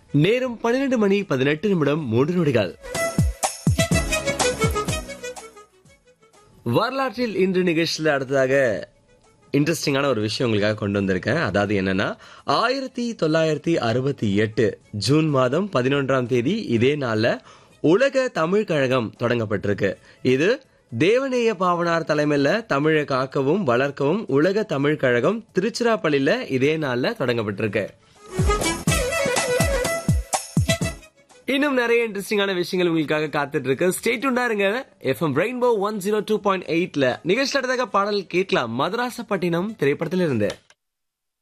நேரம் பன்னிரண்டு மணி பதினெட்டு நிமிடம் மூன்று நொடிகள் வரலாற்றில் இன்று நிகழ்ச்சியில் அடுத்ததாக இன்ட்ரெஸ்டிங்கான ஒரு விஷயம் உங்களுக்காக கொண்டு வந்திருக்கேன் அதாவது என்னன்னா ஆயிரத்தி தொள்ளாயிரத்தி அறுபத்தி எட்டு ஜூன் மாதம் பதினொன்றாம் தேதி இதே நாள்ல உலக தமிழ் கழகம் தொடங்கப்பட்டிருக்கு இது தேவநேய பாவனார் தலைமையில தமிழை காக்கவும் வளர்க்கவும் உலக தமிழ் கழகம் திருச்சிராப்பள்ளியில இதே நாள்ல தொடங்கப்பட்டிருக்கு இன்னும் நிறைய இன்ட்ரெஸ்டிங்கான விஷயங்கள் உங்களுக்காக காத்துட்டு இருக்கு ஸ்டேட் இருங்க FM rainbow one zero two point எயிட்ல நிகழ்ச்சி அடுத்ததாக பாடல் கேட்கலாம் மதராசப்பட்டினம் திரைப்படத்திலிருந்து